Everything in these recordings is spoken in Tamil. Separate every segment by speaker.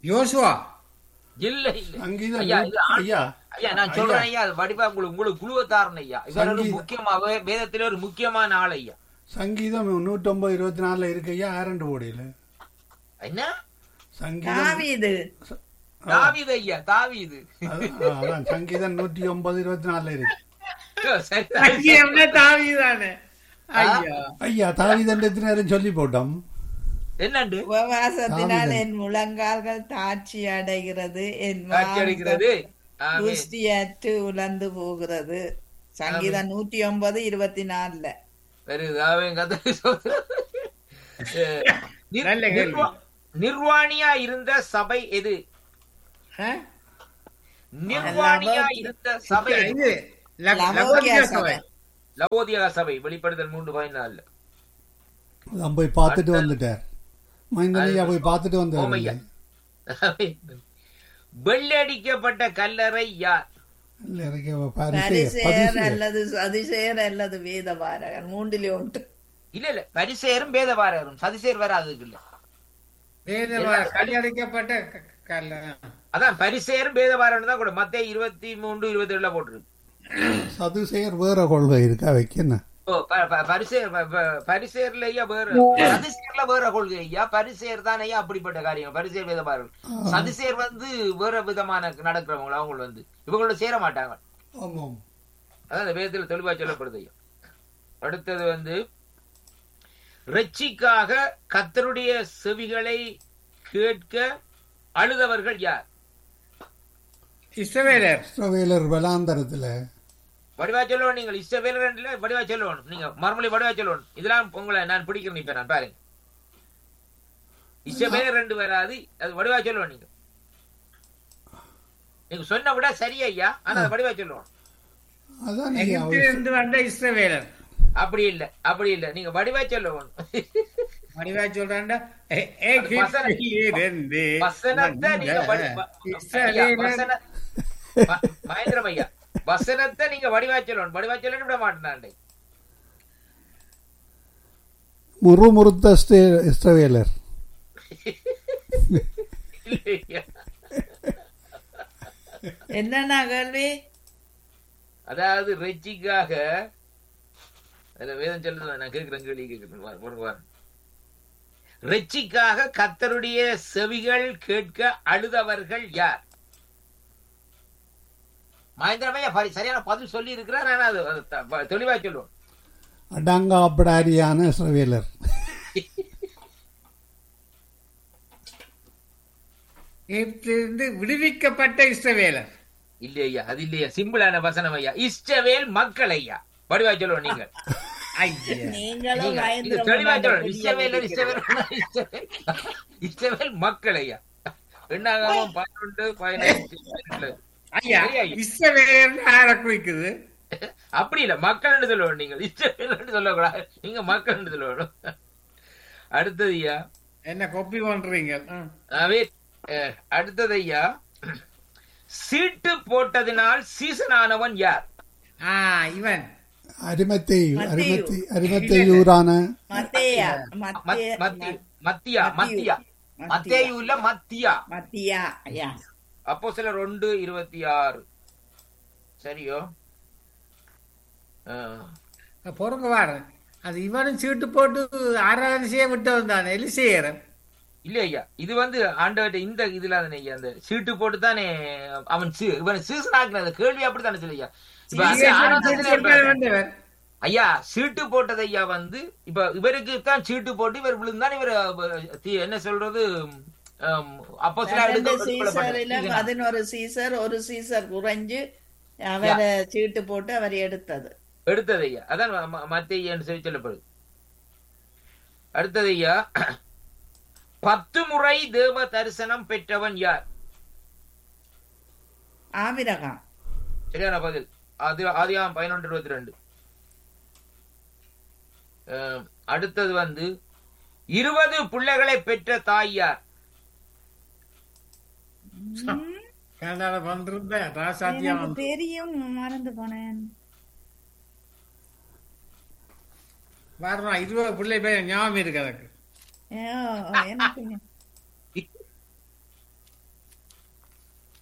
Speaker 1: யோசுவா
Speaker 2: இல்ல இல்ல
Speaker 3: சங்கீதம்
Speaker 2: ஐயா,
Speaker 3: நூ-
Speaker 2: இது ஆ-
Speaker 3: ஐயா
Speaker 2: ஐயா நான் சொல்றேன் ஐயா அது வடிவா உங்களுக்கு உங்களுக்கு குழுவத்தாரன் ஐயா இவர் ஒரு
Speaker 3: சங்கீத-
Speaker 2: முக்கியமா வே- வேதத்திலே ஒரு முக்கியமான ஆள் ஐயா
Speaker 3: சங்கீதம் நூற்றொன்பது இருபத்தி நாலுல இருக்கு ஐயா ஆரண்டு போடையில
Speaker 2: என்ன
Speaker 3: சங்கீதம்
Speaker 4: தாவீது
Speaker 2: தாவீது ஐயா தாவீது
Speaker 3: அது- ஆ, அதான் சங்கீதம் நூற்றி ஒன்பது இருபத்தி நாலுல இருக்கு
Speaker 2: சரி,
Speaker 1: சங்கீதம்னா தாவீதானே ஐயா
Speaker 3: ஐயா தாவிதண்ட எத்தனை நேரம் சொல்லி போட்டோம்
Speaker 2: என்னண்டு
Speaker 4: உபவாசத்தினால்
Speaker 3: தாவீது.
Speaker 4: என் முழங்கால்கள் தாட்சி அடைகிறது என்
Speaker 2: காட்சி அளிக்கிறது ஆமென்.
Speaker 4: புஷ்டியற்று உலர்ந்து போகிறது சங்கீதம் நூற்றி ஒன்பது இருபத்தி நாலுல
Speaker 2: வருது அவன் கதை சொல்றான். அஹ், நிர்-
Speaker 1: நல்ல கேள்வி.
Speaker 2: நிர்வா- நிர்வாணியா இருந்த சபை எது
Speaker 1: ஆ?
Speaker 2: நிர்வாணியா இருந்த சபை எது?
Speaker 1: இது ல-
Speaker 4: லவோக்கியா
Speaker 1: லவோக்கியா
Speaker 4: சபை.
Speaker 1: சபை
Speaker 2: லவோதியா சபை வெளிப்படுத்தல் மூன்று பதினாலுல
Speaker 3: அதான் போய் பார்த்துட்டு வந்துட்டார் மைந்தன் ஐயா போய் பார்த்துட்டு
Speaker 2: ஓமையா.
Speaker 3: வந்தார்
Speaker 2: வெள்ளடிக்கப்பட்ட கல்லறை யார்
Speaker 3: இல்ல எனக்கு பரிசெயர்
Speaker 4: பரிசேர்
Speaker 3: பரிசெயர்
Speaker 4: அல்லது சதிசேர் அல்லது வேதபாரகர் மூன்றிலே உண்டு
Speaker 2: இல்ல இல்ல பரிசேரும் பேதபாரரும் சதிசேர் வராதுக்கு இல்ல
Speaker 1: வேதவா கல்லடைக்கப்பட்ட க- கல்ல
Speaker 2: அதான் பரிசேரும் பேதபாரன் தான் கூட மத்திய இருபத்தி மூன்று இருபத்தி ஏழுல போட்டிருக்கு
Speaker 3: சதுசேயர் வேற கொள்கை இருக்கா வைக்கணும்
Speaker 2: ஓ ப- ப- பரிசேர் ப- ப- பரிசேர்ல ஐயா வேற சதிசேர்ல வேற கொள்கை ஐயா பரிசேர் தான் ஐயா அப்படிப்பட்ட காரியம் பரிசேர் வேதபாரன் சதிசேர் வந்து வேற விதமான நடக்கிறவங்க அவங்க வந்து இவங்களோட சேர மாட்டாங்க
Speaker 3: ஆமாம்
Speaker 2: அதான் இந்த வேதத்துல தெளிவா சொல்லப்படுது ஐயா அடுத்தது வந்து ரட்சிக்காக கத்தருடைய செவிகளை கேட்க அழுதவர்கள் யார்
Speaker 1: இஸ்ரவேலர்
Speaker 3: இஸ்ரவேலர் வலாந்தரத்துல
Speaker 2: வடிவா சொல்லணும் நீங்கள் இஷ்டவேல வடிவா சொல்லணும் நீங்க மறுமொழி வடிவா சொல்லணும் இதெல்லாம் உங்களை நான் பிடிக்கிறேன் இப்ப நான் பாருங்க இஷ்டவேல ரெண்டு வராது அது வடிவா சொல்லணும் நீங்க நீங்க சொன்ன விட சரி ஐயா ஆனா அது வடிவா சொல்லணும்
Speaker 3: அதான் ஐயா அவர்
Speaker 1: எகிப்திலிருந்து வந்த இஸ்ரவேலர்
Speaker 2: அப்படி இல்ல அப்படி இல்ல நீங்க வடிவா சொல்லணும்
Speaker 1: மணிவா சொல்றாண்டா எ-
Speaker 2: வசன-
Speaker 1: எகிப்திலிருந்து
Speaker 2: வசனத்தை நீங்க வடி-
Speaker 1: வந்த
Speaker 2: வ- ஐயா,
Speaker 1: இஸ்ரவேலர்
Speaker 2: வசன- ம- மகேந்திரம் ஐயா வசனத்தை நீங்க வடிவா சொல்லணும் வடிவா சொல்லணும் விட மாட்டேன்
Speaker 3: முறுமுறுத்த ஸ்டே- இஸ்ரவேலர்
Speaker 4: என்னன்னா கேள்வி
Speaker 2: அதாவது ரெச்சிக்காக அதுல வேதம் சொல்லுது நான் கேட்கிறேன் கேள்வி கேட்கிறேன் வாரு, போடுங்க வாரு. ரெச்சிக்காக கத்தருடைய செவிகள் கேட்க அழுதவர்கள் யார் மகேந்திரமையா பரி- சரியான பதில் சொல்லி இருக்கிறார் ஆனா அது அது த- ப- தெளிவா சொல்லுவோம்
Speaker 3: அடங்காப்படாரியான இஸ்ரவேலர்
Speaker 1: எகிப்திலிருந்து விடுவிக்கப்பட்ட இஸ்ரவேலர்
Speaker 2: இல்லையா அது இல்லையா சிம்பிளான வசனம் ஐயா இஷ்டவேல் மக்கள் ஐயா வடிவா சொல்லுவோம் நீங்கள்
Speaker 1: ஐயா
Speaker 4: நீங்களும்
Speaker 2: நீங்க- நீங்க
Speaker 4: மகேந்திரம்
Speaker 2: தெளிவா
Speaker 4: கொண்டாந்த
Speaker 2: சொல்லணும்.
Speaker 4: புதிய
Speaker 2: இஸ்ரவேலர்,
Speaker 4: வீட்டுக்கு.
Speaker 2: இஸ்ரவேலர், இஸ்ரவேல் இஸ்ரவேல் மக்கள் ஐயா என்னாகவும் பன்னெண்டு பதினஞ்சு
Speaker 1: ஐயா
Speaker 2: சரியா ஐயா?
Speaker 1: இஸ்ரவேலர் யாரை குறிக்குது
Speaker 2: அப்படி இல்ல மக்கள்னு சொல்லணும் நீங்கள் இஸ்ரவேலர்னு சொல்லக்கூடாது நீங்க மக்கள்னு சொல்லணும் அடுத்தது ஐயா
Speaker 1: என்ன கொப்பி பண்றீங்க ம்.
Speaker 2: அவே அஹ், அடுத்தது ஐயா சீட்டு போட்டதினால் சீசன் ஆனவன் யார்
Speaker 1: ஆ இவன்
Speaker 3: அரிமத்தை
Speaker 4: மத்தேயு.
Speaker 3: அரிமத்தை அரிமத்தையூரான
Speaker 4: மத்தேயா
Speaker 2: மத்-
Speaker 4: மத்தே-
Speaker 2: மத்தி- மத்தியா
Speaker 4: மத்தியு.
Speaker 2: மத்தியா மத்தேயு இல்ல மத்தியா
Speaker 4: மத்தியா ஐயா
Speaker 2: அப்போ சில ரெண்டு இருபத்தி ஆறு சரியோ அஹ்,
Speaker 1: பொறுங்க வாரு அது இவனும் சீட்டு போட்டு ஆராதனை செய்ய விட்டவன் தான் எலிசேயரன்
Speaker 2: இல்ல ஐயா இது வந்து ஆண்டவர்கிட்ட இந்த இதுல தானே ஐயா அந்த சீட்டு போட்டு தானே அவன் சீ- இவன் சீசன் ஆக்குனது கேள்வி அப்படித்தானே சொல்லு ஐயா இப்ப அந்த
Speaker 1: சீட்டு
Speaker 2: ஆராதனையில
Speaker 1: போட்டு
Speaker 2: இப்ப-
Speaker 1: வந்தவர்
Speaker 2: ஐயா சீட்டு போட்டது ஐயா வந்து இப்ப இவருக்கு தான் சீட்டு போட்டு இவர் விழுந்தான் இவர் அஹ், தி- என்ன சொல்றது அப்போ
Speaker 4: ரெண்டு சீசர்ல பதினோரு சீசர் ஒரு சீசர் குறைஞ்சு அவரை சீட்டு போட்டு அவர் எடுத்தது
Speaker 2: எடுத்தது ஐயா அதான் ம- மத்தேயன்னு சொல்லி சொல்லப்படுது அடுத்தது ஐயா பத்து முறை தேவ தரிசனம் பெற்றவன் யார்
Speaker 4: ஆபிரகாம்
Speaker 2: சரியான பதில் ஆதி ஆதியாம் பதினொன்று இருபத்தி ரெண்டு அஹ், அடுத்தது வந்து இருபது பிள்ளைகளை பெற்ற தாய் யார்
Speaker 1: கனடால வந்திருந்த ராசாத்தியா
Speaker 4: எனக்கு
Speaker 1: வந்து
Speaker 4: தெரியும் மறந்து போனேன்
Speaker 1: வரணும் இருபது பிள்ளை பேர் ஞாபகம் இருக்கு எனக்கு
Speaker 4: ஐயோ, எனக்கு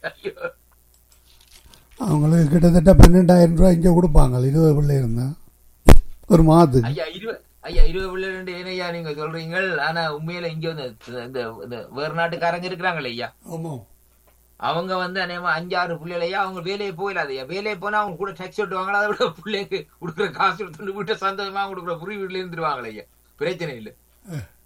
Speaker 2: ஐயோ
Speaker 3: அவங்களுக்கு கிட்டத்தட்ட பன்னெண்டாயிரம் ரூபாய் இங்கே கொடுப்பாங்க இருபது பிள்ளை இருந்தா ஒரு மாதத்துக்கு
Speaker 2: ஐயா இருபது ஐயா இருபது பிள்ளை ரெண்டு ஏனையா நீங்க சொல்றீங்க ஆனா உண்மையில இங்க வந்து இந்த இந்த வேறு நாட்டுக்காரங்க இருக்கிறாங்களே ஐயா
Speaker 3: ஆமாம்
Speaker 2: அவங்க வந்து அநேகமா அஞ்சாறு பிள்ளைகளையா அவங்க வேலையை போயிடாதையா வேலையை போனா அவங்க கூட டேக்ஸ் விட்டுவாங்களா அதை விட பிள்ளைக்கு கொடுக்குற காசு எடுத்துட்டு வீட்டை சந்தோஷமா கொடுக்குற புரி வீட்டுல இருந்துருவாங்களே ஐயா பிரச்சனை இல்லை